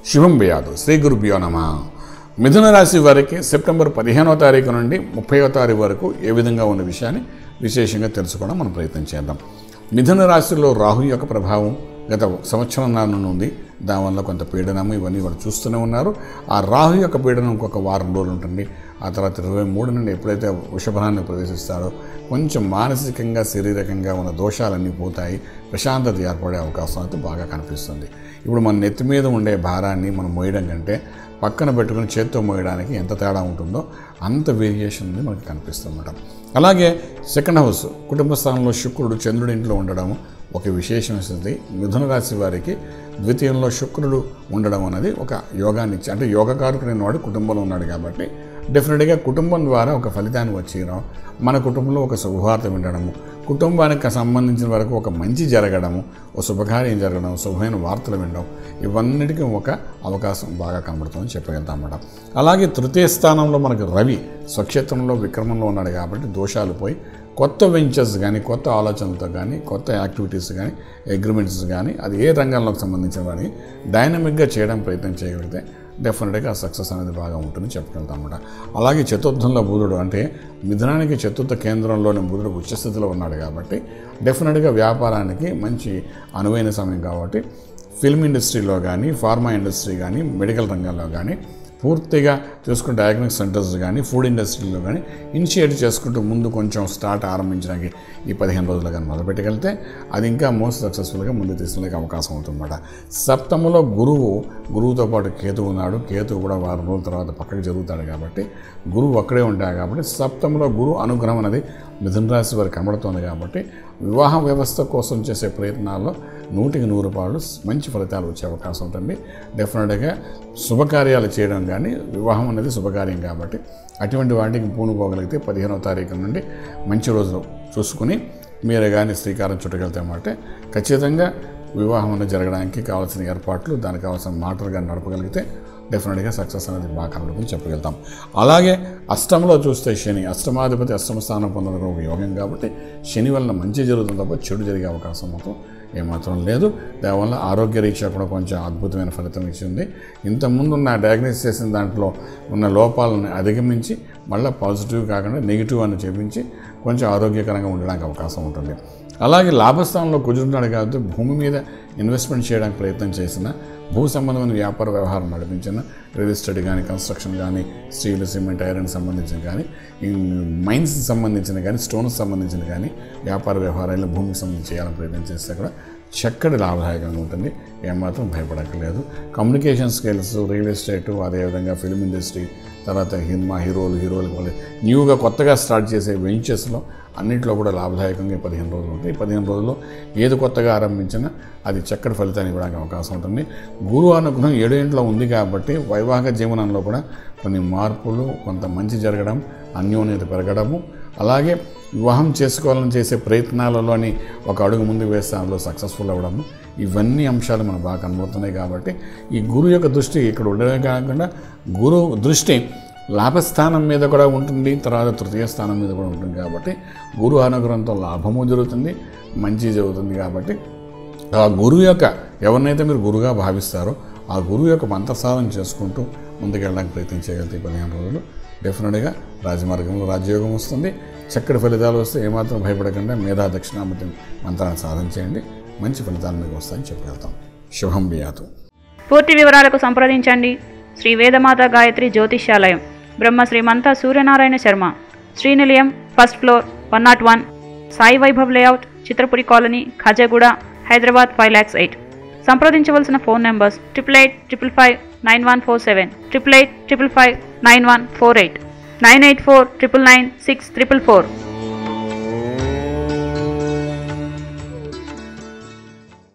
శుభం బియాదు శ్రీ గురుభ్యో నమ మిథున రాశి వారికి సెప్టెంబర్ పదిహేనవ తారీఖు నుండి ముప్పైవ తారీఖు వరకు ఏ విధంగా ఉన్న విషయాన్ని విశేషంగా తెలుసుకోవడం మనం ప్రయత్నం చేద్దాం మిథున రాశిలో రాహు యొక్క ప్రభావం గత సంవత్సరం నాన్న ఉంది దానివల్ల కొంత పీడనము ఇవన్నీ వాళ్ళు చూస్తూనే ఉన్నారు ఆ రాహు యొక్క పీడనం ఇంకొక వారం రోజులు ఉంటుంది ఆ తర్వాత ఇరవై మూడు నుండి ఎప్పుడైతే వృషభాన్ని ప్రవేశిస్తారో కొంచెం మానసికంగా శారీరకంగా ఉన్న దోషాలన్నీ పోతాయి ప్రశాంతత ఏర్పడే అవకాశం అయితే బాగా కనిపిస్తుంది ఇప్పుడు మన నెత్తి మీద ఉండే భారాన్ని మనం మోయడం కంటే పక్కన పెట్టుకుని చేత్తో మోయడానికి ఎంత తేడా ఉంటుందో అంత వేరియేషన్ ఉంది మనకి కనిపిస్తుందన్నమాట అలాగే సెకండ్ హౌస్ కుటుంబ స్థానంలో శుక్రుడు చంద్రుడి ఇంట్లో ఉండడం ఒక విశేషం ఇస్తుంది మిథున రాశి వారికి ద్వితీయంలో శుక్రుడు ఉండడం అనేది ఒక యోగాన్ని ఇచ్చి అంటే యోగకారకుడైన వాడు కుటుంబంలో ఉన్నాడు కాబట్టి డెఫినెట్గా కుటుంబం ద్వారా ఒక ఫలితాన్ని వచ్చిన మన కుటుంబంలో ఒక శుభవార్త వినడము కుటుంబానికి సంబంధించిన వరకు ఒక మంచి జరగడము ఒక శుభకార్యం జరగడం శుభమైన వార్తలు వినడం ఇవన్నిటికీ ఒక అవకాశం బాగా కనబడుతుందని చెప్పగలుగుతాం అన్నమాట అలాగే తృతీయ స్థానంలో మనకు రవి స్వక్షేత్రంలో విక్రమంలో ఉన్నాడు కాబట్టి దోషాలు పోయి కొత్త వెంచర్స్ కానీ కొత్త ఆలోచనలతో కానీ కొత్త యాక్టివిటీస్ కానీ అగ్రిమెంట్స్ కానీ అది ఏ రంగంలోకి సంబంధించిన వాని డైనమిక్గా చేయడం ప్రయత్నం చేయగలిగితే డెఫినెట్గా సక్సెస్ అనేది బాగా ఉంటుందని చెప్పగలుగుతాం అన్నమాట అలాగే చతుర్థంలో బుధుడు అంటే మిథునానికి చతుర్థ కేంద్రంలోని బుధుడు ఉచ్చస్థితిలో ఉన్నాడు కాబట్టి డెఫినెట్గా వ్యాపారానికి మంచి అనువైన సమయం కాబట్టి ఫిల్మ్ ఇండస్ట్రీలో కానీ ఫార్మా ఇండస్ట్రీ కానీ మెడికల్ రంగంలో కానీ పూర్తిగా చూసుకుంటే డయాగ్నోస్ సెంటర్స్ కానీ ఫుడ్ ఇండస్ట్రీలో కానీ ఇనిషియేట్ చేసుకుంటూ ముందు కొంచెం స్టార్ట్ ఆరంభించడానికి ఈ పదిహేను రోజులు కానీ మొదలుపెట్టగలిగితే అది ఇంకా మోస్ట్ సక్సెస్ఫుల్గా ముందు తీసుకెళ్ళే అవకాశం అవుతుందన్నమాట సప్తములో గురువు గురువుతో పాటు కేతు ఉన్నాడు కేతు కూడా వారం రోజుల తర్వాత పక్కకి జరుగుతాడు కాబట్టి గురువు అక్కడే ఉంటాడు కాబట్టి సప్తములో గురు అనుగ్రహం అనేది మిథున రాశి వారికి కనబడుతుంది కాబట్టి వివాహ వ్యవస్థ కోసం చేసే ప్రయత్నాల్లో నూటికి నూరు పాళ్ళు మంచి ఫలితాలు వచ్చే అవకాశం ఉంటుంది డెఫినెట్గా శుభకార్యాలు చేయడం కానీ వివాహం అనేది శుభకార్యం కాబట్టి అటువంటి వాటికి పూనుకోగలిగితే పదిహేనవ తారీఖు నుండి మంచి రోజులు చూసుకుని మీరు కానీ శ్రీకారం చుట్టగలితే మాట ఖచ్చితంగా వివాహం అనేది జరగడానికి కావాల్సిన ఏర్పాట్లు దానికి కావాల్సిన మాటలు కానీ నడపగలిగితే డెఫినెట్గా సక్సెస్ అనేది బాగా కనబడుతుంది చెప్పగలుగుతాం అలాగే అష్టంలో చూస్తే శని అష్టమాధిపతి అష్టమ స్థానం పొందడం ఒక యోగం కాబట్టి శని వలన మంచి జరుగుతుంది తప్ప చెడు జరిగే అవకాశం మాత్రం ఏమాత్రం లేదు దానివల్ల ఆరోగ్య రీత్యా కూడా కొంచెం అద్భుతమైన ఫలితం ఇచ్చింది ఇంతకుముందు ఉన్న డయాగ్నోస్ చేసిన దాంట్లో ఉన్న లోపాలను అధిగమించి మళ్ళీ పాజిటివ్ కాకుండా నెగిటివ్ అని చూపించి కొంచెం ఆరోగ్యకరంగా ఉండడానికి అవకాశం ఉంటుంది అలాగే లాభస్థానంలో కుదురుతున్నాడు కాబట్టి భూమి మీద ఇన్వెస్ట్మెంట్ చేయడానికి ప్రయత్నం చేసిన భూ సంబంధమైన వ్యాపార వ్యవహారం నడిపించిన రియల్ ఎస్టేట్ కానీ కన్స్ట్రక్షన్ కానీ స్టీల్ సిమెంట్ ఐరన్ సంబంధించిన కానీ ఈ మైన్స్ సంబంధించిన కానీ స్టోన్స్ సంబంధించిన కానీ వ్యాపార వ్యవహారాలు భూమికి సంబంధించి చేయాలని ప్రయత్నం చేస్తే కూడా చక్కటి లాభదాయకంగా ఉంటుంది ఏమాత్రం భయపడక్కర్లేదు కమ్యూనికేషన్ స్కిల్స్ రియల్ ఎస్టేట్ అదేవిధంగా ఫిల్మ్ ఇండస్ట్రీ తర్వాత సినిమా హీరోలు హీరోలు వాళ్ళు న్యూగా కొత్తగా స్టార్ట్ చేసే వెంచర్స్లో అన్నింటిలో కూడా లాభదాయకంగా ఈ పదిహేను రోజులు ఉంటాయి ఈ పదిహేను రోజుల్లో ఏది కొత్తగా ఆరంభించినా అది చక్కటి ఫలితాన్ని ఇవ్వడానికి అవకాశం ఉంటుంది గురువు అనుగ్రహం ఏడు ఇంట్లో ఉంది కాబట్టి వైవాహిక జీవనంలో కూడా కొన్ని మార్పులు కొంత మంచి జరగడం అన్యోన్యత పెరగడము అలాగే వివాహం చేసుకోవాలని చేసే ప్రయత్నాలలోని ఒక అడుగు ముందు వేస్తే అందులో సక్సెస్ఫుల్ అవ్వడము ఇవన్నీ అంశాలు మనకు బాగా కనబడుతున్నాయి కాబట్టి ఈ గురువు యొక్క దృష్టి ఇక్కడ ఉండడమే కాకుండా గురువు దృష్టి లాభస్థానం మీద కూడా ఉంటుంది తర్వాత తృతీయ స్థానం మీద కూడా ఉంటుంది కాబట్టి గురు అనుగ్రహంతో లాభము జరుగుతుంది మంచి జరుగుతుంది కాబట్టి ఆ గురువు యొక్క ఎవరినైతే మీరు గురువుగా భావిస్తారో ఆ గురువు యొక్క మంత్రసాధన చేసుకుంటూ ముందుకెళ్ళడానికి ప్రయత్నం చేయగలిగితే ఈ పదిహేను రోజులు డెఫినెట్గా రాజమార్గంలో రాజయోగం వస్తుంది చక్కటి ఫలితాలు వస్తే ఏమాత్రం భయపడకుండా మేధా దక్షిణామూర్తి మంత్రాన్ని సాధన చేయండి మంచి ఫలితాలు మీకు వస్తాయని చెప్పగలుగుతాం శుభం బియాతు పూర్తి వివరాలకు సంప్రదించండి Shri Vedamata Gayatri Jyotishyalayam Brahma Srimantha Suryanarayana Sharma Srinilayam first floor one nought one Sai Vaibhav layout Chitrapuri colony Khajaguda Hyderabad five lakhs eight సంప్రదించవలసిన phone numbers triple eight triple five nine one four seven triple eight triple five nine one four eight nine eight four triple nine six triple four